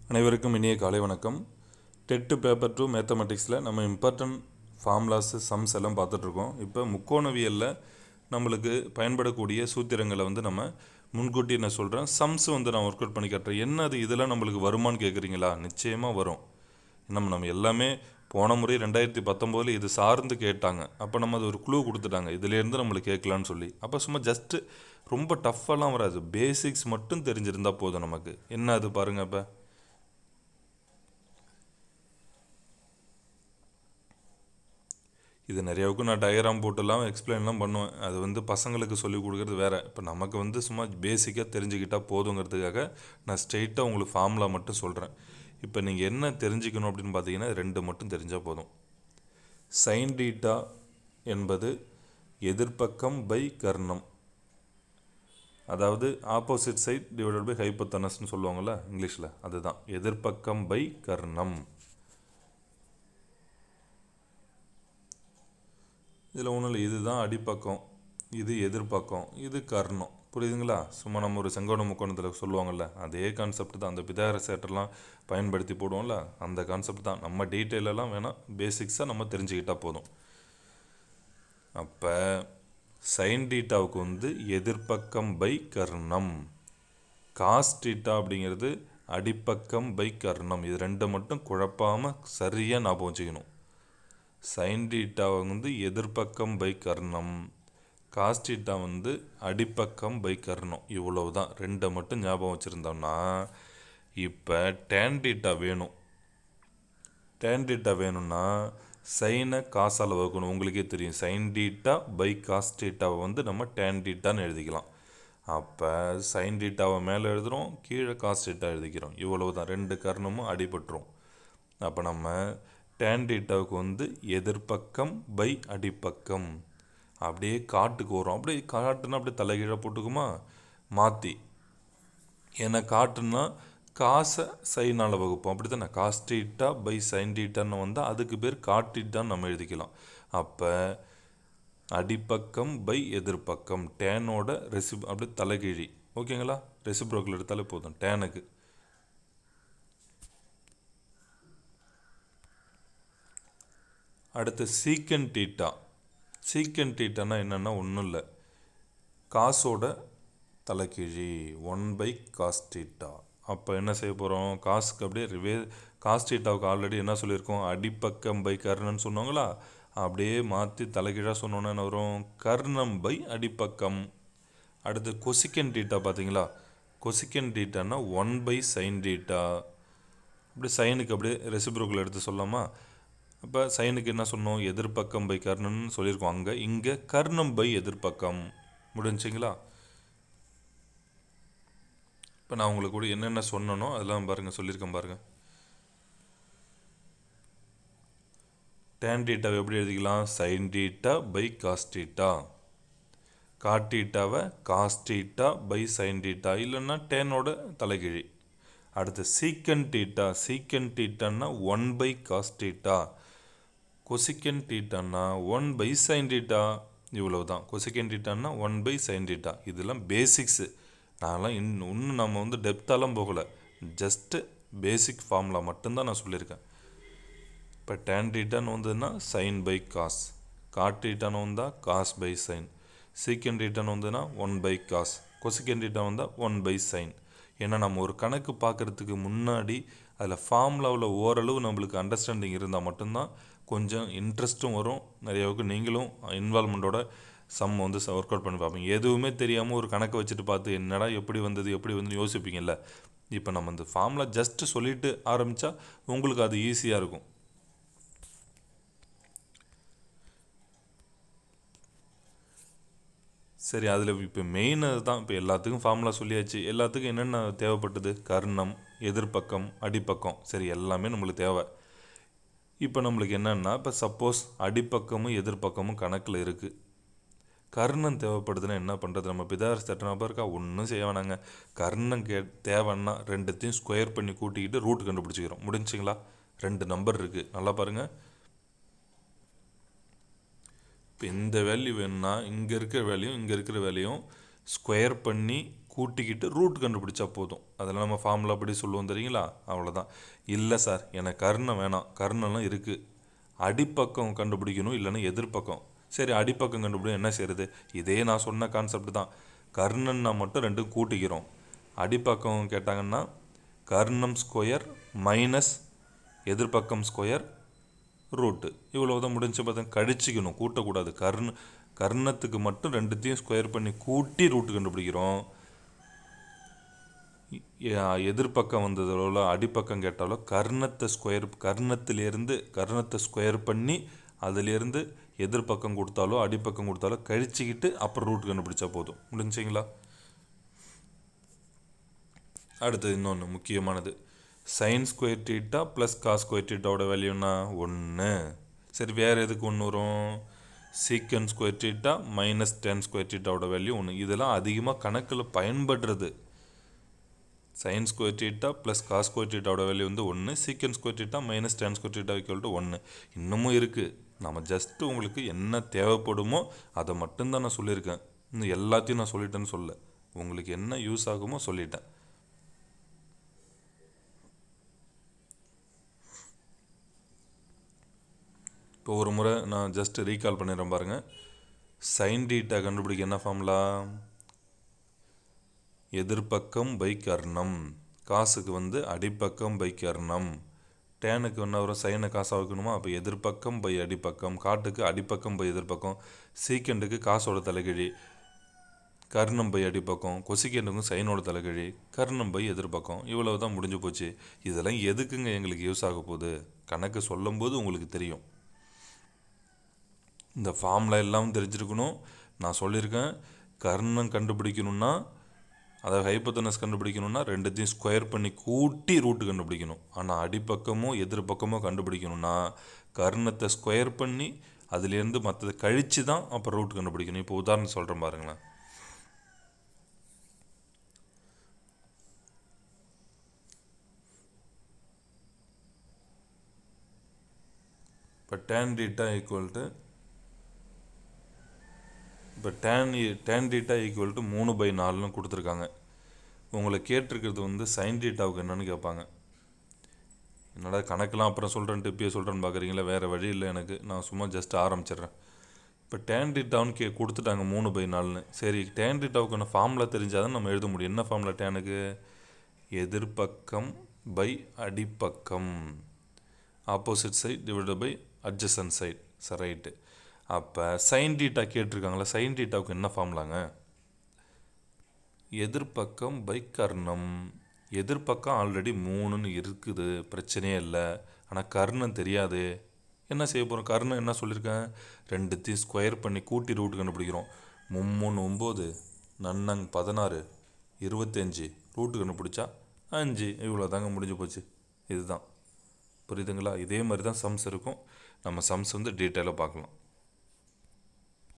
அனைவருக்கும் இனிய காலை வணக்கம் டெட்டு பேப்பர் டூ மேத்தமெட்டிக்ஸில் நம்ம இம்பார்ட்டன்ட் ஃபார்முலாஸு சம்ஸ் எல்லாம் பார்த்துட்ருக்கோம் இப்போ முக்கோணவியலில் நம்மளுக்கு பயன்படக்கூடிய சூத்திரங்களை வந்து நம்ம முன்கூட்டி நான் சொல்கிறேன் சம்ஸ் வந்து நான் ஒர்க் அவுட் பண்ணி காட்டுறேன் என்ன அது இதெல்லாம் நம்மளுக்கு வருமானு கேட்குறீங்களா நிச்சயமாக வரும் நம்ம நம்ம எல்லாமே போன முறை ரெண்டாயிரத்தி பத்தொம்போதில் இது சார்ந்து கேட்டாங்க அப்போ நம்ம அது ஒரு க்ளூ கொடுத்துட்டாங்க இதுலேருந்து நம்மளுக்கு கேட்கலான்னு சொல்லி அப்போ சும்மா ஜஸ்ட்டு ரொம்ப டஃப்பாலாம் வராது பேசிக்ஸ் மட்டும் தெரிஞ்சிருந்தா போதும் நமக்கு என்ன அது பாருங்க இப்போ இது நிறையாவுக்கு நான் டயக்ராம் போட்டுலாம் எக்ஸ்பிளைன்லாம் பண்ணுவேன் அது வந்து பசங்களுக்கு சொல்லி கொடுக்குறது வேறு இப்போ நமக்கு வந்து சும்மா பேசிக்காக தெரிஞ்சுக்கிட்டால் போதுங்கிறதுக்காக நான் ஸ்ட்ரெயிட்டாக உங்களுக்கு ஃபார்முலா மட்டும் சொல்கிறேன் இப்போ நீங்கள் என்ன தெரிஞ்சுக்கணும் அப்படின்னு பார்த்தீங்கன்னா ரெண்டு மட்டும் தெரிஞ்சால் போதும் சைன் டீட்டா என்பது எதிர்ப்பக்கம் பை கர்ணம் அதாவது ஆப்போசிட் சைட் டிவைடட் பை ஹைப்போத்தனஸ்னு சொல்லுவாங்கள்ல இங்கிலீஷில் அதுதான் எதிர்ப்பக்கம் பை கர்ணம் இதில் ஒன்றும் இல்லை இதுதான் அடிப்பக்கம் இது எதிர்ப்பக்கம் இது கர்ணம் புரியுதுங்களா சும்மா நம்ம ஒரு செங்கோண முக்கோணத்தில் சொல்லுவாங்கள்ல அதே கான்செப்ட் தான் அந்த பிதாகர சேட்டெல்லாம் பயன்படுத்தி போடுவோம்ல அந்த கான்செப்ட் தான் நம்ம டீட்டெயிலெல்லாம் வேணால் பேசிக்ஸாக நம்ம தெரிஞ்சுக்கிட்டால் போதும் அப்போ சைன் டீட்டாவுக்கு வந்து எதிர்ப்பக்கம் பை கர்ணம் காஸ் டீட்டா அப்படிங்கிறது அடிப்பக்கம் பை கர்ணம் இது ரெண்டை மட்டும் குழப்பாமல் சரியாக ஞாபகம் வச்சுக்கணும் சைன் டீட்டா வந்து எதிர்ப்பக்கம் பை கர்ணம் காஸ் டீட்டா வந்து அடிப்பக்கம் பை கர்ணம் இவ்வளவு தான் ரெண்டை மட்டும் ஞாபகம் வச்சுருந்தோம்னா இப்போ டேன் டீட்டா வேணும் டேன் டீட்டா வேணும்னா சைனை காசால் வகுக்கணும் உங்களுக்கே தெரியும் சைன் டீட்டா பை காஸ் டீட்டாவை வந்து நம்ம டேன் டீட்டான்னு எழுதிக்கலாம் அப்போ சைன் டீட்டாவை மேலே எழுதுகிறோம் கீழே காஸ் டீட்டா எழுதிக்கிறோம் இவ்வளவு தான் ரெண்டு கர்ணமும் அடிபட்டுரும் அப்போ நம்ம டேன் டீட்டாவுக்கு வந்து எதிர்ப்பக்கம் பை அடிப்பக்கம் அப்படியே காட்டுக்கு வரும் அப்படியே காட்டுன்னா அப்படியே தலைகீழாக போட்டுக்குமா மாற்றி ஏன்னா காட்டுன்னா காசை சைனால் வகுப்போம் அப்படி தானே காஸ் டீட்டா பை சைன் டீட்டான்னு வந்தால் அதுக்கு பேர் காட்டீட்டான்னு நம்ம எழுதிக்கலாம் அப்போ அடிப்பக்கம் பை எதிர்ப்பக்கம் டேனோட ரெசிப் அப்படியே தலைகீழி ஓகேங்களா ரெசிப்ரோக்கில் எடுத்தாலே போதும் டேனுக்கு அடுத்து சீக்கன் டீட்டா சீக்கன் டீட்டானா என்னென்னா ஒன்றும் இல்லை காசோட தலைக்கீழி ஒன் பை காஸ் டீட்டா அப்போ என்ன செய்ய போகிறோம் காசுக்கு அப்படியே ரிவே காஸ் டீட்டாவுக்கு ஆல்ரெடி என்ன சொல்லியிருக்கோம் அடிப்பக்கம் பை கர்ணன்னு சொன்னாங்களா அப்படியே மாற்றி தலைகீழாக சொன்னோன்னே என்ன வரும் கர்ணம் பை அடிப்பக்கம் அடுத்து கொசிக்கன் டீட்டா பார்த்தீங்களா கொசிக்கன் டீட்டானா ஒன் பை சைன் டீட்டா அப்படியே சைனுக்கு அப்படியே ரெசிப்ரோக்கில் எடுத்து சொல்லாமா அப்போ சைனுக்கு என்ன சொன்னோம் எதிர்ப்பக்கம் பை கர்ணம்னு சொல்லியிருக்கோம் அங்கே இங்கே கர்ணம் பை எதிர்ப்பக்கம் முடிஞ்சிங்களா இப்போ நான் உங்களுக்கு கூட என்னென்ன சொன்னனோ அதெல்லாம் பாருங்கள் சொல்லியிருக்கேன் பாருங்கள் டேன் டீட்டாவை எப்படி எழுதிக்கலாம் sine theta by cos theta cot டீட்டாவை cos theta by sine theta இல்லைன்னா டேனோட தலைகிழி அடுத்து சீக்கன் டீட்டா சீக்கன் டீட்டான்னா one by cos theta cosecant டீட்டான்னா ஒன் பை சைன் டீட்டா இவ்வளவு தான் கொசிக்கன் டீட்டான்னா ஒன் பை சைன் டீட்டா இதெல்லாம் பேசிக்ஸு நான்லாம் இன் இன்னும் நம்ம வந்து டெப்த்தாலாம் போகலை ஜஸ்ட்டு பேசிக் ஃபார்முலா மட்டும்தான் நான் சொல்லியிருக்கேன் இப்போ டேன் டீட்டான்னு வந்ததுன்னா சைன் பை காஸ் காட் டீட்டான்னு வந்தால் காஸ் பை சைன் சீக்கன் டீட்டான்னு வந்ததுன்னா one by cos cosecant theta வந்தால் ஒன் பை சைன் ஏன்னா நம்ம ஒரு கணக்கு பார்க்குறதுக்கு முன்னாடி அதில் ஃபார்முலாவில் ஓரளவு நம்மளுக்கு அண்டர்ஸ்டாண்டிங் இருந்தால் மட்டும்தான் கொஞ்சம் இன்ட்ரெஸ்ட்டும் வரும் நிறையாவுக்கு நீங்களும் இன்வால்மெண்ட்டோட சம் வந்து ஒர்க் அவுட் பண்ணி பார்ப்பீங்க எதுவுமே தெரியாமல் ஒரு கணக்கு வச்சுட்டு பார்த்து என்னடா எப்படி வந்தது எப்படி வந்து யோசிப்பீங்கல்ல இப்போ நம்ம இந்த ஃபார்முலா ஜஸ்ட்டு சொல்லிட்டு ஆரம்பித்தா உங்களுக்கு அது ஈஸியாக இருக்கும் சரி அதில் இப்போ மெயின் அதுதான் இப்போ எல்லாத்துக்கும் ஃபார்முலா சொல்லியாச்சு எல்லாத்துக்கும் என்னென்ன தேவைப்பட்டது கர்ணம் எதிர்ப்பக்கம் அடிப்பக்கம் சரி எல்லாமே நம்மளுக்கு தேவை இப்போ நம்மளுக்கு என்னென்னா இப்போ சப்போஸ் அடிப்பக்கமும் எதிர்ப்பக்கமும் கணக்கில் இருக்குது கர்ணம் தேவைப்படுதுன்னா என்ன பண்ணுறது நம்ம பிதாரஸ் தட்டினப்பா இருக்கா ஒன்றும் செய்ய வேணாங்க கர்ணம் கே தேவைன்னா ரெண்டுத்தையும் ஸ்கொயர் பண்ணி கூட்டிக்கிட்டு ரூட் கண்டுபிடிச்சிக்கிறோம் முடிஞ்சுங்களா ரெண்டு நம்பர் இருக்குது நல்லா பாருங்கள் இப்போ இந்த வேல்யூ வேணும்னா இங்கே இருக்கிற வேல்யூ இங்கே இருக்கிற வேல்யூயும் ஸ்கொயர் பண்ணி கூட்டிக்கிட்டு ரூட் கண்டுபிடிச்சா போதும் அதில் நம்ம ஃபார்முலா படி சொல்லுவோம் தெரியுங்களா அவ்வளோதான் இல்லை சார் எனக்கு கர்ணம் வேணாம் கர்ணம்லாம் இருக்குது அடிப்பக்கம் கண்டுபிடிக்கணும் இல்லைன்னா எதிர்ப்பக்கம் சரி அடிப்பக்கம் கண்டுபிடிக்கும் என்ன செய்யறது இதே நான் சொன்ன கான்செப்ட் தான் கர்ணன்னா மட்டும் ரெண்டும் கூட்டிக்கிறோம் அடிப்பக்கம் கேட்டாங்கன்னா கர்ணம் ஸ்கொயர் மைனஸ் எதிர்ப்பக்கம் ஸ்கொயர் ரூட்டு இவ்வளோ தான் முடிஞ்சு பார்த்தா கழிச்சிக்கணும் கூட்டக்கூடாது கர்ண கர்ணத்துக்கு மட்டும் ரெண்டுத்தையும் ஸ்கொயர் பண்ணி கூட்டி ரூட்டு கண்டுபிடிக்கிறோம் எ- எதிர்ப்பக்கம் வந்ததோ அடிப்பக்கம் கேட்டாலோ கர்ணத்தை ஸ்கொயர் கர்ணத்திலேருந்து கர்ணத்தை ஸ்கொயர் பண்ணி அதிலேருந்து எதிர்ப்பக்கம் கொடுத்தாலோ அடிப்பக்கம் கொடுத்தாலோ கழிச்சிக்கிட்டு அப்புறம் ரூட் கண்டுபிடிச்சா போதும் முடிஞ்சுங்களா அடுத்தது இன்னொன்று முக்கியமானது sine square theta plus cos square டீட்டாவோட வேல்யூனா ஒன்று சரி வேறு எதுக்கு ஒன்று வரும் secant square theta minus tan square டீட்டாவோட வேல்யூ ஒன்று இதெல்லாம் அதிகமாக கணக்கில் பயன்படுறது sine square theta plus cos square டீட்டாவோட வேல்யூ வந்து ஒன்று secant square theta minus tan square theta equal to ஒன்று இன்னமும் இருக்குது நம்ம ஜஸ்ட்டு உங்களுக்கு என்ன தேவைப்படுமோ அதை மட்டும்தான் நான் சொல்லியிருக்கேன் இன்னும் எல்லாத்தையும் நான் சொல்லிட்டேன்னு சொல்ல உங்களுக்கு என்ன யூஸ் ஆகுமோ சொல்லிட்டேன் இப்போ ஒரு முறை நான் ஜஸ்ட் ரீகால் பண்ணிடுறேன் பாருங்கள் சைன் டீட்டா கண்டுபிடிக்க என்ன ஃபார்முலா எதிர்ப்பக்கம் பை கர்ணம் காசுக்கு வந்து அடிப்பக்கம் பை கர்ணம் டேனுக்கு என்ன வரும் சைனை காசாக வைக்கணுமா அப்போ எதிர்ப்பக்கம் பை அடிப்பக்கம் காட்டுக்கு அடிப்பக்கம் பை எதிர்ப்பக்கம் சீக்கண்டுக்கு காசோட தலைகீழி கர்ணம் பை அடிப்பக்கம் கொசிக்கண்டுக்கும் சைனோட தலைகீழி கர்ணம் பை எதிர்ப்பக்கம் இவ்வளவு தான் முடிஞ்சு போச்சு இதெல்லாம் எதுக்குங்க எங்களுக்கு யூஸ் ஆக போகுது கணக்கு சொல்லும்போது உங்களுக்கு தெரியும் இந்த ஃபார்முலா எல்லாம் தெரிஞ்சிருக்கணும் நான் சொல்லியிருக்கேன் கர்ணம் கண்டுபிடிக்கணும்னா அதாவது ஹைப்போத்தனஸ் கண்டுபிடிக்கணும்னா ரெண்டுத்தையும் ஸ்கொயர் பண்ணி கூட்டி ரூட்டு கண்டுபிடிக்கணும் ஆனால் அடிப்பக்கமோ எதிர்பக்கமோ கண்டுபிடிக்கணும்னா கர்ணத்தை ஸ்கொயர் பண்ணி அதுலேருந்து மற்றதை கழித்து தான் அப்புறம் ரூட் கண்டுபிடிக்கணும் இப்போ உதாரணம் சொல்கிறேன் பாருங்களேன் இப்போ டேன் டீட்டா ஈக்குவல் டு இப்போ tan tan theta equal to மூணு பை நாலுன்னு கொடுத்துருக்காங்க உங்களை கேட்டிருக்கிறது வந்து சைன் டீட்டாவுக்கு என்னன்னு கேட்பாங்க என்னடா கணக்கெல்லாம் அப்புறம் சொல்கிறேன்ட்டு இப்பயே சொல்கிறேன்னு பார்க்குறீங்களா வேறு வழி இல்லை எனக்கு நான் சும்மா ஜஸ்ட் ஆரம்பிச்சிடுறேன் இப்போ டேன் டீட்டாவுன்னு கே கொடுத்துட்டாங்க மூணு பை நாலுன்னு சரி டேன் டீட்டாவுக்கான ஃபார்முலா தெரிஞ்சாதான் நம்ம எழுத முடியும் என்ன ஃபார்முலா டேனுக்கு எதிர்பக்கம் பை அடிப்பக்கம் opposite side divided by adjacent side சரி ரைட்டு அப்போ சைன் டீட்டா கேட்டிருக்காங்களா சைன் டீட்டாவுக்கு என்ன ஃபார்முலாங்க எதிர்ப்பக்கம் பை கர்ணம் எதிர்ப்பக்கம் ஆல்ரெடி மூணுன்னு இருக்குது பிரச்சனையே இல்லை ஆனால் கர்ணம் தெரியாது என்ன செய்ய போகிறோம் கர்ணம் என்ன சொல்லியிருக்கேன் ரெண்டுத்தையும் ஸ்கொயர் பண்ணி கூட்டி ரூட் கண்டுபிடிக்கிறோம் மும்மூணு ஒம்பது நன்னங் பதினாறு இருபத்தஞ்சி ரூட்டு கண்டுபிடிச்சா அஞ்சு இவ்வளோ தாங்க முடிஞ்சு போச்சு இதுதான் புரியுதுங்களா இதே மாதிரி தான் சம்ஸ் இருக்கும் நம்ம சம்ஸ் வந்து டீட்டெயிலாக பார்க்கலாம்